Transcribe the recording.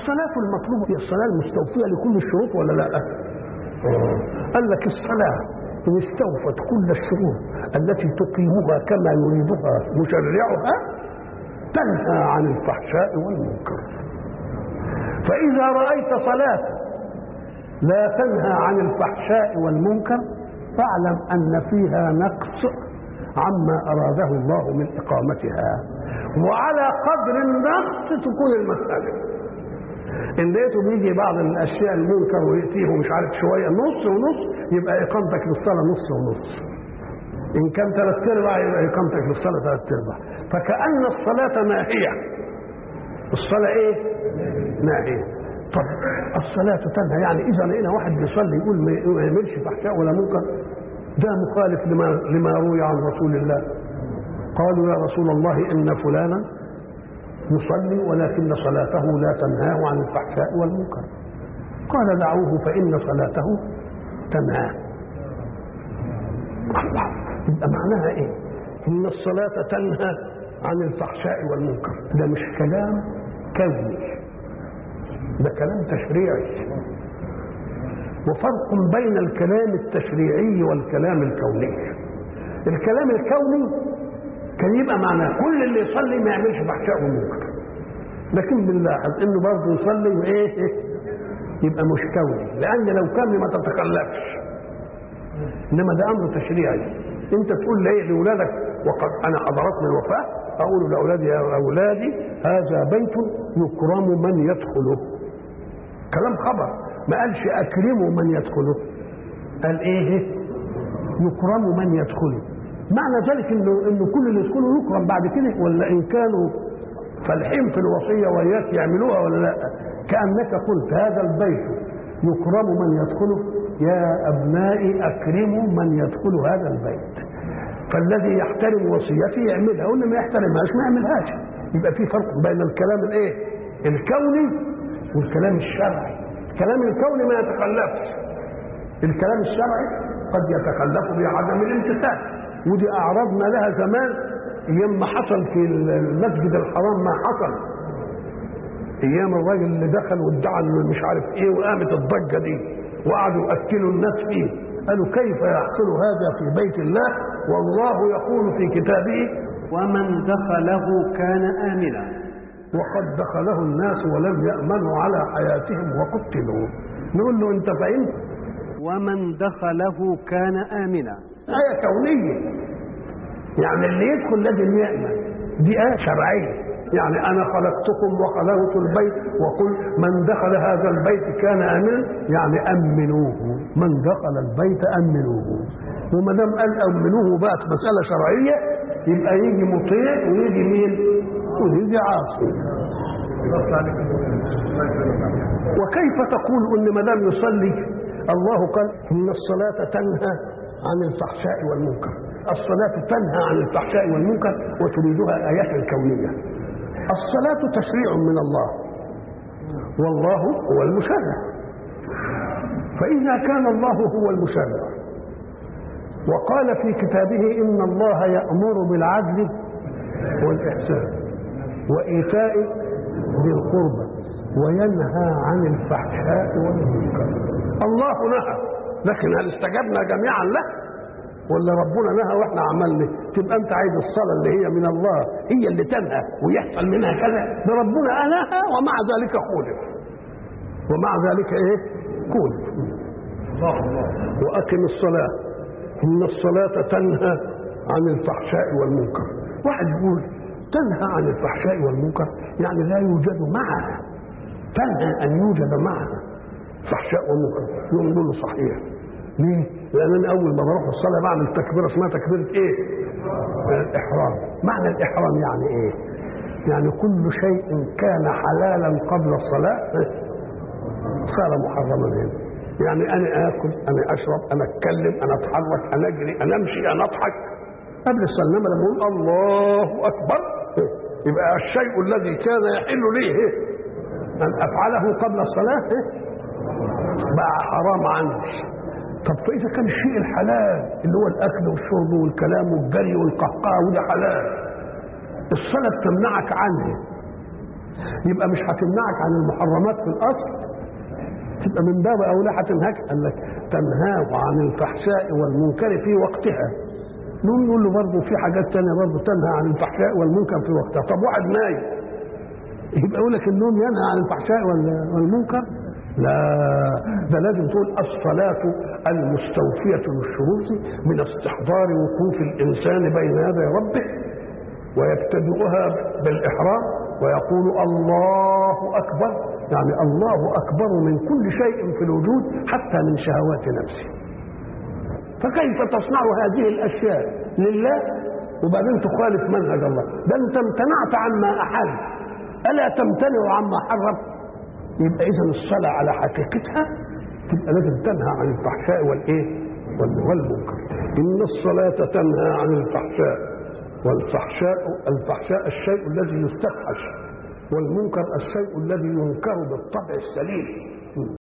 الصلاة المطلوبة هي الصلاة المستوفية لكل الشروط ولا لا؟ قال لك الصلاة إن استوفت كل الشروط التي تقيمها كما يريدها مشرعها تنهى عن الفحشاء والمنكر فإذا رأيت صلاة لا تنهى عن الفحشاء والمنكر فاعلم أن فيها نقص عما أراده الله من إقامتها وعلى قدر النقص تكون المسألة إن لقيته بيجي بعض الأشياء المنكر ويأتيه مش عارف شوية نص ونص يبقى إقامتك للصلاة نص ونص إن كان ثلاث أرباع يبقى إقامتك للصلاة ثلاث أرباع فكأن الصلاة ناهية الصلاة إيه؟ ناهية طب الصلاة تنهى يعني إذا لقينا واحد بيصلي يقول ما يعملش فحشاء ولا منكر ده مخالف لما لما روي عن رسول الله قالوا يا رسول الله إن فلانا يصلي ولكن صلاته لا تنهاه عن الفحشاء والمنكر قال دعوه فإن صلاته تنهاه الله يبقى معناها ايه ان الصلاة تنهى عن الفحشاء والمنكر ده مش كلام كوني ده كلام تشريعي وفرق بين الكلام التشريعي والكلام الكوني الكلام الكوني كان يبقى معناه كل اللي يصلي ما يعملش فحشاء ومنكر لكن بنلاحظ انه برضه يصلي وايه يبقى مش كوني لان لو كان ما تتخلفش انما ده امر تشريعي انت تقول ليه لاولادك وقد انا حضرتني الوفاه اقول لاولادي يا اولادي هذا بيت يكرم من يدخله كلام خبر ما قالش اكرموا من يدخله قال ايه يكرم من يدخله معنى ذلك انه انه كل اللي يدخله يكرم بعد كده ولا ان كانوا فالحين في الوصيه وياك يعملوها ولا لا كانك قلت هذا البيت يكرم من يدخله يا ابنائي اكرموا من يدخل هذا البيت فالذي يحترم وصيتي يعملها واللي ما يحترمهاش ما يعملهاش يبقى في فرق بين الكلام الايه الكوني والكلام الشرعي الكلام الكوني ما يتخلفش الكلام الشرعي قد يتخلف بعدم الامتثال ودي اعرضنا لها زمان ايام ما حصل في المسجد الحرام ما حصل ايام الراجل اللي دخل وادعى انه مش عارف ايه وقامت الضجه دي وقعدوا يأكلوا الناس فيه قالوا كيف يحصل هذا في بيت الله والله يقول في كتابه ومن دخله كان آمنا وقد دخله الناس ولم يأمنوا على حياتهم وقتلوا نقول له انت فهمت ومن دخله كان آمنا آية كونية يعني اللي يدخل لازم يأمن دي آية شرعية يعني انا خلقتكم وخلقت البيت وقل من دخل هذا البيت كان امنا يعني امنوه من دخل البيت امنوه وما دام قال امنوه بقت مساله شرعيه يبقى يجي مطيع ويجي مين؟ ويجي عاصي وكيف تقول ان ما دام يصلي الله قال ان الصلاه تنهى عن الفحشاء والمنكر الصلاه تنهى عن الفحشاء والمنكر وتريدها ايات كونيه الصلاة تشريع من الله والله هو المشرع فإذا كان الله هو المشرع وقال في كتابه إن الله يأمر بالعدل والإحسان وإيتاء ذي القربى وينهى عن الفحشاء والمنكر الله نهى لكن هل استجبنا جميعا له ولا ربنا نهى واحنا عملنا تبقى انت عايز الصلاه اللي هي من الله هي اللي تنهى ويحصل منها كذا ده ربنا نهى ومع ذلك خولف ومع ذلك ايه كولف الله الله واقم الصلاه ان الصلاه تنهى عن الفحشاء والمنكر واحد يقول تنهى عن الفحشاء والمنكر يعني لا يوجد معها تنهى ان يوجد معها فحشاء ومنكر يقول له صحيح ليه؟ لان انا اول ما بروح الصلاه بعمل تكبيره اسمها تكبيره ايه؟ الاحرام معنى الاحرام يعني ايه؟ يعني كل شيء كان حلالا قبل الصلاه صار محرما هنا يعني انا اكل انا اشرب انا اتكلم انا اتحرك انا اجري انا امشي انا اضحك قبل الصلاه لما اقول الله اكبر يبقى الشيء الذي كان يحل لي ان افعله قبل الصلاه بقى حرام عندي طب فاذا كان الشيء الحلال اللي هو الاكل والشرب والكلام والجري والقهقه وده حلال الصلاه بتمنعك عنه يبقى مش هتمنعك عن المحرمات في الاصل تبقى من باب اولى هتنهاك قال لك تنهاه عن الفحشاء والمنكر في وقتها نقوم نقول له برضه في حاجات تانية برضه تنهى عن الفحشاء والمنكر في وقتها طب واحد نايم يبقى يقول لك النوم ينهى عن الفحشاء وال- والمنكر لا ده لازم تقول الصلاة المستوفية للشروط من استحضار وقوف الإنسان بين يدي ربه ويبتدئها بالإحرام ويقول الله أكبر يعني الله أكبر من كل شيء في الوجود حتى من شهوات نفسه فكيف تصنع هذه الأشياء لله وبعدين تخالف منهج الله ده أنت امتنعت عما أحل ألا تمتنع عما حرم يبقى إذا الصلاة على حقيقتها تبقى لازم تنهى عن الفحشاء والإيه وال- والمنكر إن الصلاة تنهى عن الفحشاء والفحشاء الفحشاء الشيء الذي يستفحش والمنكر الشيء الذي ينكر بالطبع السليم